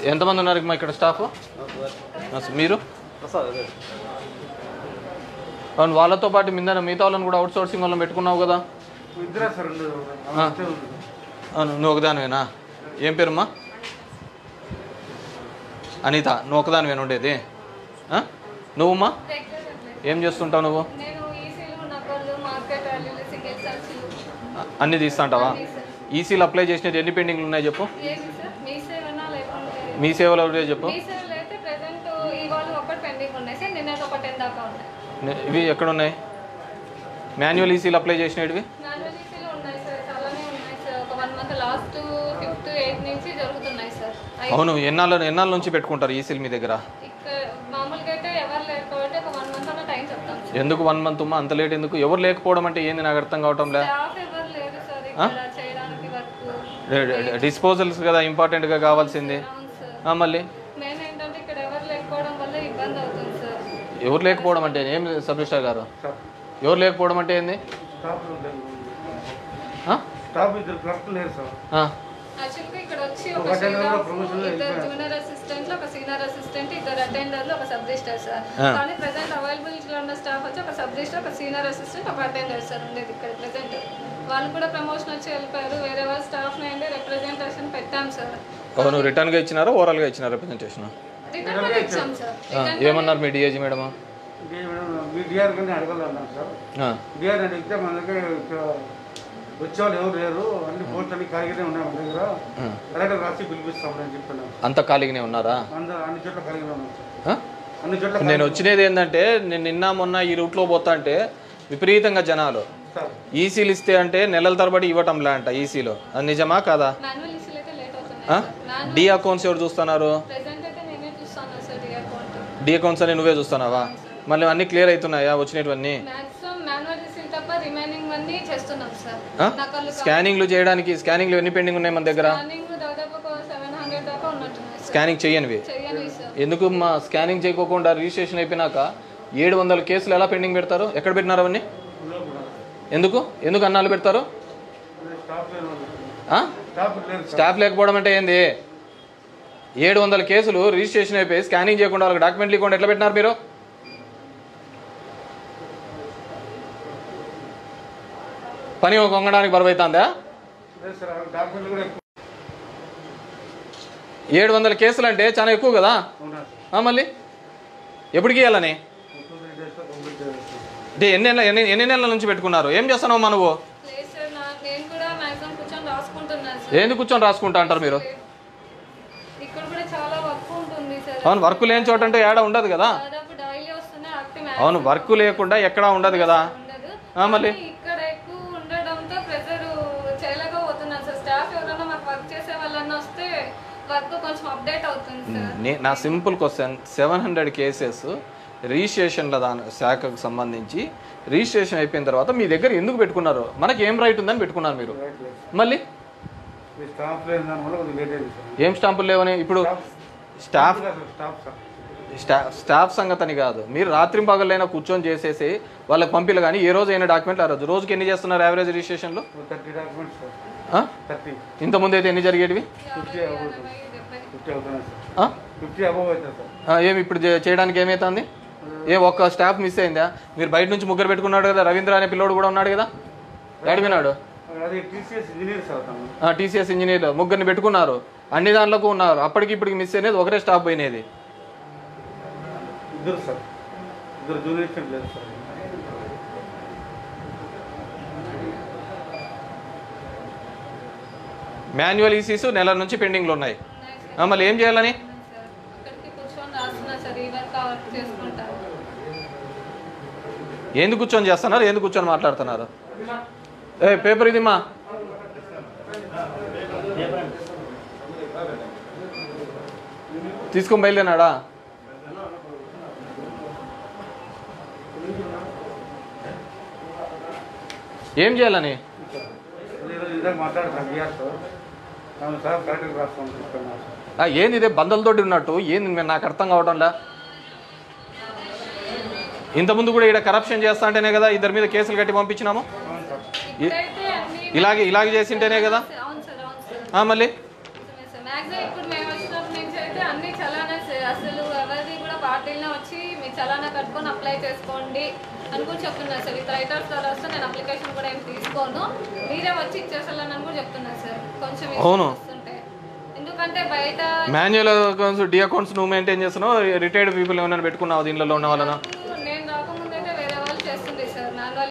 ఎంతమంది ఉన్నారు మా ఇక్కడ స్టాఫ్ మీరు అవును వాళ్ళతో పాటు మింద మిగతా వాళ్ళని కూడా అవుట్ సోర్సింగ్ వాళ్ళని పెట్టుకున్నావు కదా ఇద్దరే సార్ రెండు ఆ. అవును నువ్వు ఒకదానివేనా ఏం పేరమ్మా అనిత నువ్వు ఒకదానివేనా ఉండేది ఆ? నువ్వమ్మా ఏం చేస్తుంటావు నువ్వు నేను ఈసీలు నగలు మార్కెట్ వాల్యూలు సింగిల్ సర్చీలు ఆ, అన్ని తీస్తుంటావా ఈసీలు అప్లై చేసినది ఎన్ని పెండింగ్లు ఉన్నాయి చెప్పు ఏది సార్ మీ సేవనా లేకుంటే మీ సేవలో ఎవరే చెప్పు మీ సేవలు అయితే ప్రెసెంట్ ఇవాళ ఒకటి పెండింగ్ ఉన్నాయి సార్ నిన్న ఒక టెన్ దాకా ఉన్నాయి నే- ఇవి ఎక్కడ ఉన్నాయి మాన్యువల్ ఈసీలు అప్లై చేసినవి మాన్యువల్ ఈసీలు ఉన్నాయి సార్ చాలానే ఉన్నాయి సార్ ఒక one month last fifth eighth నుంచి జరుగుతున్నాయి సార్ అయి- అవును ఎన్నాళ్ళ ఎన్నాళ్ళ నుంచి పెట్టుకుంటారు ఈసీలు మీ దగ్గర ఇక్కడ మామూలుగా అయితే ఎవరు లేరు కాబట్టి ఒక వన్ మంత్ అన్న టైం చెప్తాం సార్ ఎందుకు వన్ మంత్ ఉమ్మా అంత లేట్ ఎందుకు ఎవరు లేకపోవడం అంటే ఏంది నాకు అర్థం కావటం లే స్టాఫ్ ఎవరు లేరు సార్ ఇక్కడ చేయడానికి వర్క్ డిస్పోజల్స్ కదా ఇంపార్టెంట్గా కావాల్సింది అవును సార్ ఆ, మళ్ళీ మెయిన్ ఏంటంటే ఇక్కడ ఎవరు లేకపోవడం వల్ల ఇబ్బంది అవుతుంది సార్ ఎవరు లేకపోవడం అంటే ఏం సబ్ రిజిస్టర్ గారు ఎవరు లేకపోవడం అంటే ఏంది స్టాఫ్ లేదు. ఆ? స్టాఫ్ ఇద్దరు క్లర్క్ లేరు సార్ ఆ, యాక్చువల్గా ఇక్కడ వచ్చి ఒక ఒక attender స్టాఫ్, promotion లో ఇద్దరు వెళ్ళిపోయారు. జూనియర్ అసిస్టెంట్లు ఒక సీనియర్ అసిస్టెంట్ ఇద్దరు అటెండర్లు ఒక సబ్ రిజిస్టర్ సార్ ఆ. కానీ ప్రెసెంట్ అవైలబుల్ ఉన్న స్టాఫ్ వచ్చి ఒక సబ్ రిజిస్టర్ ఒక సీనియర్ అసిస్టెంట్ ఒక అటెండర్ సార్ ఉండేది ఇక్కడ ప్రెసెంట్ వాళ్ళు కూడా ప్రమోషన్ వచ్చి వెళ్ళిపోయారు వేరే వాళ్ళ స్టాఫ్ నుండి రిప్రజెంటేషన్ పెట్టాం సార్ అవును రిటర్న్గా ఇచ్చినారా ఓవరాల్గా ఇచ్చినారా రిప్రజెంటేషన్ రిటర్న్ కూడా ఇచ్చాం సార్ ఏమన్నారు మీ డిఏజీ మేడం ఇంకే మేడం మీ డిఆర్ కానీ అడగలన్నాను సార్ డిఆర్ అడిగితే మన దగ్గర ఇక్కడ వచ్చేవాళ్ళు ఎవరు లేరు అన్ని పోస్టులు అన్ని ఖాళీగానే ఉన్నాయి మన దగ్గర కలెక్టర్ రాసి పిలిపిస్తామని చెప్పినాం అంత ఖాళీగానే ఉన్నారా అందరూ అన్ని చోట్ల ఖాళీగా ఉన్నాం సార్ ఆ? అన్ని చోట్ల నేను వచ్చినది ఏంటంటే నేను నిన్న మొన్న ఈ రూట్లో పోతా అంటే విపరీతంగా జనాలు సార్ ఈసీలు ఇస్తే అంటే నెలల తరబడి ఇవ్వటంలే అంట ఈసీలో అది నిజమా కాదా మాన్యువల్ ఇష్యూలు అయితే లేట్ అవుతున్నాయి ఆ? సార్ మాన్యువల్ డి అకౌంట్స్ ఎవరు చూస్తున్నారు ప్రెసెంట్ అయితే నేనే చూస్తాను సార్ ఈ అకౌంట్ డి అకౌంట్స్ అని నువ్వే చూస్తున్నావా మళ్ళీ అన్నీ క్లియర్ అవుతున్నాయా వచ్చినవన్నీ మాక్సిమం మాన్యువల్ రిసీల్ తప్ప రిమైనింగ్ అన్ని చేస్తున్నాం సార్ ఆ? నకలు స్కానింగ్లు చేయడానికి స్కానింగ్లు ఎన్ని పెండింగ్ ఉన్నాయి మన దగ్గర స్కానింగ్ దాదాపు ఒక సెవెన్ హండ్రెడ్ దాకా ఉన్నట్టున్నాయి సార్ స్కానింగ్ చేయనివి చెయ్యాలి సార్ ఎందుకు మా స్కానింగ్ చేయకోకుండా రిజిస్ట్రేషన్ అయిపోయినాక ఏడు వందల కేసులు ఎలా పెండింగ్ పెడతారు ఎక్కడ పెట్టినారు అవన్నీ ఎందుకు ఎందుకు అన్నాలు పెడతారు స్టాఫ్ లేరు ఆ? స్టాఫ్ లేరు సార్ స్టాఫ్ లేకపోవడం అంటే ఏంది ఏడు వందల కేసులు రిజిస్ట్రేషన్ అయిపోయి స్కానింగ్ చేయకుండా వాళ్ళకి డాక్యుమెంట్లు ఇవ్వకుండా ఎట్లా పెట్టినారు మీరు పని కొంగడానికి బరువైతుందా లేదు సార్ డాక్యుమెంట్లు కూడా ఎక్కువ ఏడు వందల కేసులు అంటే చాలా ఎక్కువ కదా ఉన్నారు ఆ, మళ్ళీ ఎప్పటికి ఇవ్వాలని టూ త్రీ డేస్లో కంప్లీట్ చేయాలి సార్ అంటే ఎన్ని నెలల ఎన్ని ఎన్ని నెలల నుంచి పెట్టుకున్నారు ఏం చేస్తున్నావు మా నువ్వు లేదు సార్ నా నేను కూడా మాక్సిమం కూర్చొని రాసుకుంటున్నాను సార్ ఏంది కూర్చొని రాసుకుంటా అంటారు మీరు ఇక్కడ కూడా చాలా వర్క్ ఉంటుంది సార్ అవును వర్క్ లేని చోట అంటే ఏడ ఉండదు కదా దాదాపు డైలీ వస్తున్నాయి యాక్టివ్ అవును వర్క్ లేకుండా ఎక్కడా ఉండదు కదా ఉండదు ఆ, మళ్ళీ కానీ ఇక్కడ ఎక్కువ ఉండడంతో ప్రెజర్ చేయలేకపోతున్నాను సార్ స్టాఫ్ ఎవరైనా మాకు వర్క్ చేసే వాళ్ళన్నా వస్తే వర్క్ కొంచెం అప్డేట్ అవుతుంది సార్ నే- నా simple question seven hundred cases రిజిస్ట్రేషన్ల దాని శాఖకు సంబంధించి రిజిస్ట్రేషన్ అయిపోయిన తర్వాత మీ దగ్గర ఎందుకు పెట్టుకున్నారు మనకి ఏం రైట్ ఉందని పెట్టుకున్నారు మీరు రైట్ లేదు మళ్ళీ మీ స్టాఫ్ లేని దానివల్ల కొద్దిగా లేట్ అయింది సార్ ఏం స్టాంపులు లేవని ఇప్పుడు స్టాఫ్ కాదు sir, staff sir staff staff సంగతి అని కాదు మీరు రాత్రి పగలైనా కూర్చొని చేసేసి వాళ్ళకి పంపిలు కానీ ఏ రోజు అయినా డాక్యుమెంట్లు ఆ రోజు రోజుకి ఎన్ని చేస్తున్నారు యావరేజ్ రిజిస్ట్రేషన్లో థర్టీ డాక్యుమెంట్స్ సార్ ఆ? థర్టీ ఇంతకుముందు అయితే ఎన్ని జరిగేటివి ఫిఫ్టీ అబౌవ్ ఇరవై డెబ్బై ఫిఫ్టీ అవుతున్నాయి సార్ ఆ? ఫిఫ్టీ అబౌవ్ అవుతుంది సార్ ఆ, ఏమి ఇప్పుడు చే- చేయడానికి ఏమవుతుంది ఏ ఒక్క స్టాఫ్ మిస్ అయిందా మీరు బయట నుంచి ముగ్గురు పెట్టుకున్నాడు కదా రవీంద్ర అనే పిల్లోడు కూడా ఉన్నాడు కదా అడిగినాడు అది టీసీఎస్ ఇంజనీర్ సార్ తను టీసీఎస్ ఇంజనీర్ ముగ్గురిని పెట్టుకున్నారు అన్ని దాంట్లోకి ఉన్నారు అప్పటికి ఇప్పటికి మిస్ అయినది ఒకరే స్టాఫ్ పోయినది ఇద్దరు సార్ ఇద్దరు జూనియర్ లేదు సార్ మాన్యువల్ ఈసీస్ నెల నుంచి పెండింగ్లు ఉన్నాయి ఆ, మళ్ళీ ఏం చేయాలని సార్ ఇక్కడికి కూర్చొని రాస్తున్నా సార్ ఈ వర్క్ ఆ వర్క్ చేసుకుంటారు ఎందుకు కూర్చొని చేస్తున్నారు ఎందుకు కూర్చొని మాట్లాడుతున్నారు ఏ పేపర్ ఇది మా తీసుకొని బయలుదేనాడా ఏం చేయాలని ఈరోజు ఇందాక మాట్లాడుతున్నాను బిఆర్ సార్ అవును సార్ కరెక్ట్గా రాస్తాం చెప్తున్నారు సార్ ఆ, ఏంది ఇదే బందలతోటి ఉన్నట్టు ఏంది మీరు నాకు అర్థం కావడంలా ఇంతకుముందు కూడా ఇక్కడ కరప్షన్ చేస్తా అంటేనే కదా ఇద్దరి మీద కేసులు కట్టి పంపించినాము అవును సార్ ఇక్కడైతే అన్ని ఇలాగే ఇలాగే చేసింటేనే కదా అవును సార్ అవును సార్ ఆ, మళ్ళీ నిజమే సార్ మ్యాక్సిమం ఇప్పుడు మేము మేము వచ్చినప్పటి నుంచి అయితే అన్ని చలానా సే- అసలు ఎవరిది కూడా పార్టీలనే వచ్చి మీ చలానా కట్టుకొని అప్లై చేసుకోండి అని కూడా చెప్తున్నారు సార్ విత్ రైటర్స్ ద్వారా వస్తే నేను అప్లికేషన్ కూడా ఏం తీసుకోను మీరే వచ్చి ఇచ్చేసాలని కూడా చెప్తున్నారు సార్ కొంచెం issues అవును. వస్తుంటే ఎందుకంటే బయట మాన్యువల్ అకౌంట్స్ డి అకౌంట్స్ నువ్వు మెయింటైన్ చేస్తున్నావు రిటైర్డ్ పీపుల్ ఏమైనా పెట్టుకున్నావు దీనిలో ఉన్న వాళ్ళన నాకు